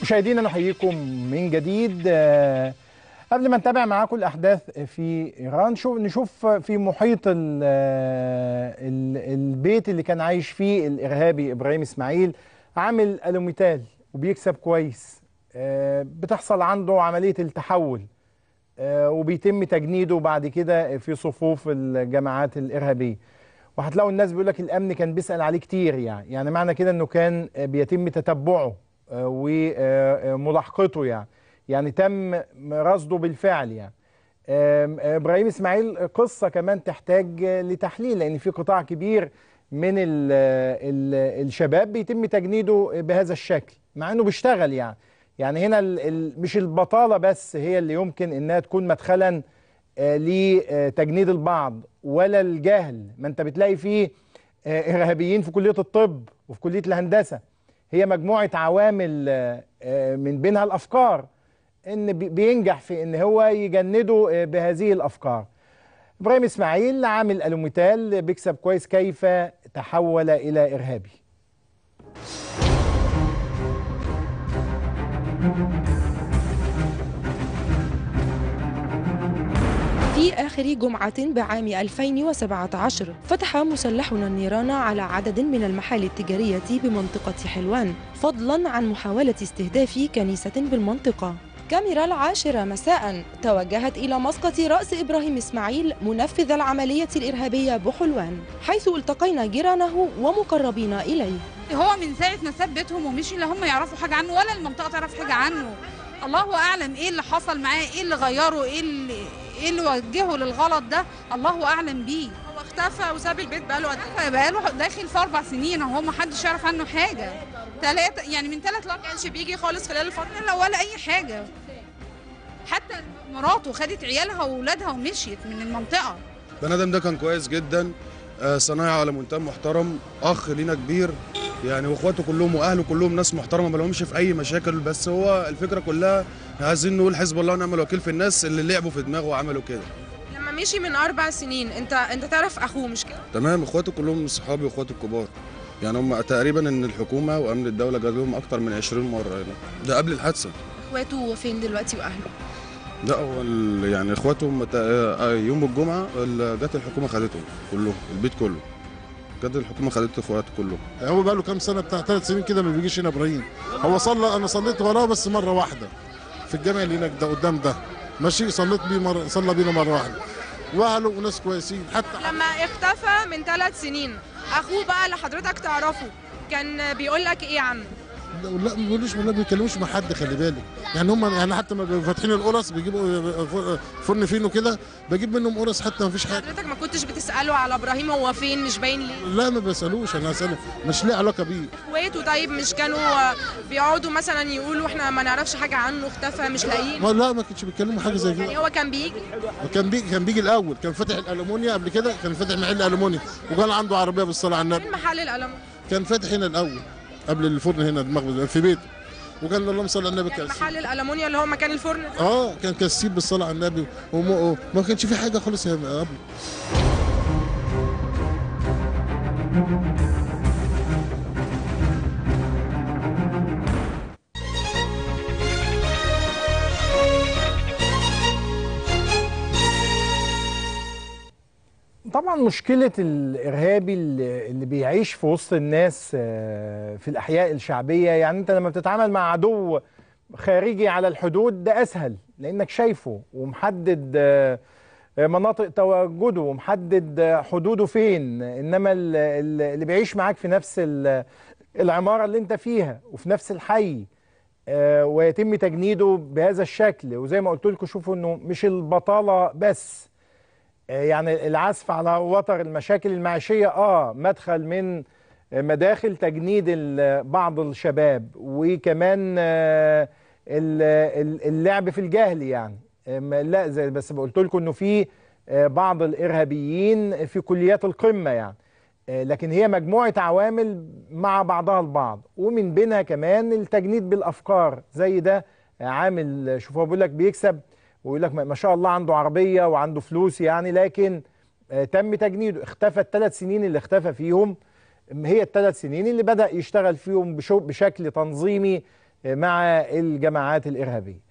مشاهدينا نحييكم من جديد آه، قبل ما نتابع معاكم الاحداث في ايران شوف نشوف في محيط ال ال البيت اللي كان عايش فيه الارهابي ابراهيم اسماعيل عامل الوميتال وبيكسب كويس آه، بتحصل عنده عمليه التحول آه، وبيتم تجنيده بعد كده في صفوف الجماعات الارهابيه وهتلاقوا الناس بيقول لك الامن كان بيسال عليه كتير يعني يعني معنى كده انه كان بيتم تتبعه آه، وملاحقته يعني يعني تم رصده بالفعل يعني آم، ابراهيم اسماعيل قصه كمان تحتاج لتحليل لان في قطاع كبير من ال ال الشباب بيتم تجنيده بهذا الشكل مع انه بيشتغل يعني يعني هنا ال ال مش البطاله بس هي اللي يمكن انها تكون مدخلا آه، لتجنيد البعض ولا الجهل ما انت بتلاقي فيه آه، ارهابيين في كليه الطب وفي كليه الهندسه هي مجموعه عوامل آه، آه، من بينها الافكار ان بي- بينجح في ان هو يجنده آه، بهذه الافكار ابراهيم اسماعيل عامل الوميتال بيكسب كويس كيف تحول الى ارهابي في آخر جمعة بعام 2017 فتح مسلحون النيران على عدد من المحال التجارية بمنطقة حلوان فضلا عن محاولة استهداف كنيسة بالمنطقة كاميرا العاشرة مساء توجهت إلى مسقط رأس إبراهيم إسماعيل منفذ العملية الإرهابية بحلوان حيث التقينا جيرانه ومقربين إليه هو من ساعة ما ساب بيتهم ومشي لا هم يعرفوا حاجة عنه ولا المنطقة تعرف حاجة عنه الله أعلم إيه اللي حصل معاه إيه اللي غيره إيه اللي إيه اللي وجهه للغلط ده الله أعلم بيه هو اختفى وساب البيت بقاله قد ايه؟ بقاله داخل في أربع سنين أهو ما حدش يعرف عنه حاجة ثلاثة يعني من ثلاث لأربع ما كانش بيجي خالص خلال الفتره لا ولا أي حاجة حتى مراته خدت عيالها وأولادها ومشيت من المنطقة بني ادم ده كان كويس جدا آه، صنايعي على منتهى محترم اخ لينا كبير يعني واخواته كلهم واهله كلهم ناس محترمه ما لهمش في اي مشاكل بس هو الفكره كلها عايزين نقول حزب الله ونعم الوكيل في الناس اللي لعبوا في دماغه وعملوا كده لما مشي من اربع سنين انت انت تعرف اخوه مش كده؟ تمام اخواته كلهم صحابي واخواتي الكبار يعني هم تقريبا ان الحكومه وامن الدوله جاب لهم اكتر من 20 مره هنا ده قبل الحادثه اخواته فين دلوقتي واهله؟ لا هو ال- يعني اخواتهم مت- آه، يوم الجمعه ال- جت الحكومه خدتهم كلهم البيت كله جت الحكومه خدت اخواته كلهم هو بقى له كام سنه بتاع ثلاث سنين كده ما بيجيش هنا ابراهيم هو صلى انا صليت وراه بس مره واحده في الجامع اللي هناك ده قدام ده ماشي صليت بيه مره صلى بينا مره واحده واهله وناس كويسين حتى لما اختفى من ثلاث سنين اخوه بقى اللي حضرتك تعرفه كان بيقول لك ايه عنه؟ لا ما بيقولوش ما بيتكلموش مع حد خلي بالك يعني هم يعني حتى ما بيبقوا فاتحين القرص بيجيبوا فرن فينو كده بجيب منهم قرص حتى ما فيش حاجه حضرتك ما كنتش بتساله على ابراهيم هو فين مش باين ليه؟ لا ما بسالوش انا اساله مش ليه علاقه بيه اخواته طيب مش كانوا بيقعدوا مثلا يقولوا احنا ما نعرفش حاجه عنه اختفى مش لاقيين ما لا ما كانش بيتكلموا حاجه زي كده يعني هو كان بيجي كان بيجي كان بيجي الاول كان فاتح الالومنيا قبل كده كان فاتح محل الومنيا وكان عنده عربيه بالصلاه على النبي فين محل القلم؟ كان فاتح هنا الاول قبل الفرن هنا دماغ في بيته وكان اللهم صل على النبي يعني كان محل الالومنيا اللي هو مكان الفرن ده اه كان كسيب بالصلاه على النبي وما ما كانش في حاجه خالص يا قبل طبعا مشكلة الإرهابي اللي اللي بيعيش في وسط الناس آه، في الأحياء الشعبية يعني أنت لما بتتعامل مع عدو خارجي على الحدود ده أسهل لأنك شايفه ومحدد آه، مناطق تواجده ومحدد آه، حدوده فين إنما ال- ال- اللي بيعيش معاك في نفس ال- العمارة اللي أنت فيها وفي نفس الحي آه، ويتم تجنيده بهذا الشكل وزي ما قلت لكم شوفوا إنه مش البطالة بس يعني العزف على وتر المشاكل المعيشية اه مدخل من مداخل تجنيد ال- بعض الشباب وكمان آه، ال- ال- اللعب في الجهل يعني آم، لا زي بس قلت لكم انه في آه، بعض الارهابيين في كليات القمة يعني آه، لكن هي مجموعة عوامل مع بعضها البعض ومن بينها كمان التجنيد بالافكار زي ده عامل شوف هو بيقول لك بيكسب ويقول لك ما ما شاء الله عنده عربيه وعنده فلوس يعني لكن آه، تم تجنيده اختفى الثلاث سنين اللي اختفى فيهم هي الثلاث سنين اللي بدأ يشتغل فيهم بشو- بشكل تنظيمي مع الجماعات الارهابيه